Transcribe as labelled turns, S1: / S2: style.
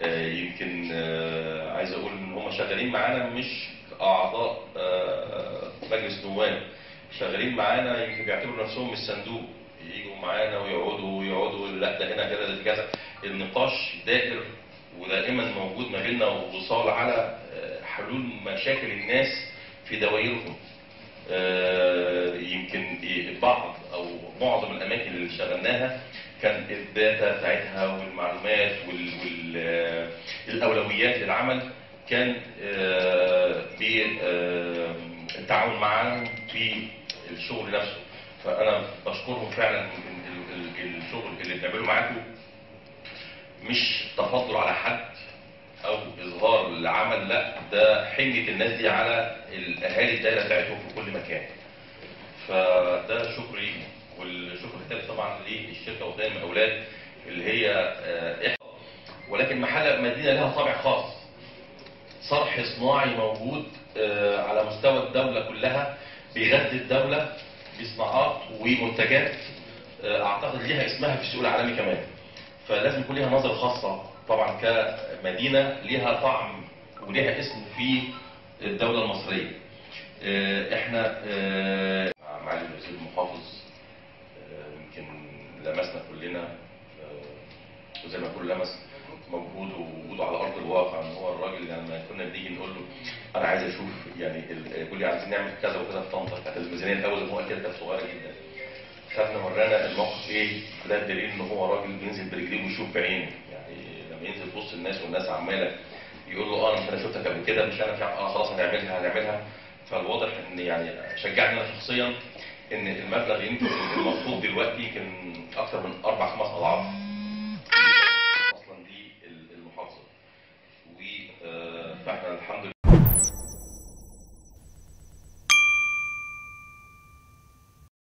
S1: آه، يمكن آه، عايز اقول ان هم شغالين معانا مش اعضاء آه، مجلس نواب شغالين معانا يمكن بيعتبروا نفسهم من الصندوق يجوا معانا ويقعدوا ويقعدوا لا ده هنا كده ده كذا النقاش دائر ودائما موجود ما بيننا ووصال على آه، حلول مشاكل الناس في دوائرهم آه، يمكن بعض او معظم الاماكن اللي اشتغلناها كان الداتا بتاعتها والمعلومات والاولويات للعمل كان آه، بالتعاون معاهم في الشغل نفسه فانا بشكرهم فعلا يمكن ال- ال- الشغل اللي بنعمله معاكم مش تفضل على حد او اظهار العمل لا ده حميه الناس دي على الاهالي الدايره بتاعتهم في كل مكان فده شكري والشكر الثالث طبعا للشركه وطنيه المقاولات اللي هي آه، إحدى ولكن محل مدينه لها طابع خاص صرح صناعي موجود آه، على مستوى الدوله كلها بيغذي الدوله بصناعات ومنتجات آه، اعتقد ليها اسمها في السوق العالمي كمان فلازم يكون ليها نظرة خاصة طبعا كمدينة ليها طعم وليها اسم في الدولة المصرية آه، احنا آه، مع معالي الوزير المحافظ آه، يمكن لمسنا كلنا آه، وزي ما كل لمس مجهوده ووجوده على ارض الواقع ان هو الراجل لما كنا بنيجي نقول له انا عايز اشوف يعني ال- يقول لي عايزين نعمل كذا وكذا في طنطا كانت الميزانيه الاول اللي هو كده كانت صغيره جدا خدنا ورانا الموقف ايه ده الدليل ان هو راجل بينزل برجليه ويشوف بعينه يعني لما ينزل في وسط الناس والناس عماله يقول له اه انا مش انا شفتك قبل كده مش انا مش عارف اه خلاص هنعملها هنعملها فالواضح ان يعني شجعني انا شخصيا ان المبلغ يمكن المطلوب دلوقتي يمكن اكثر من اربع خمس اضعاف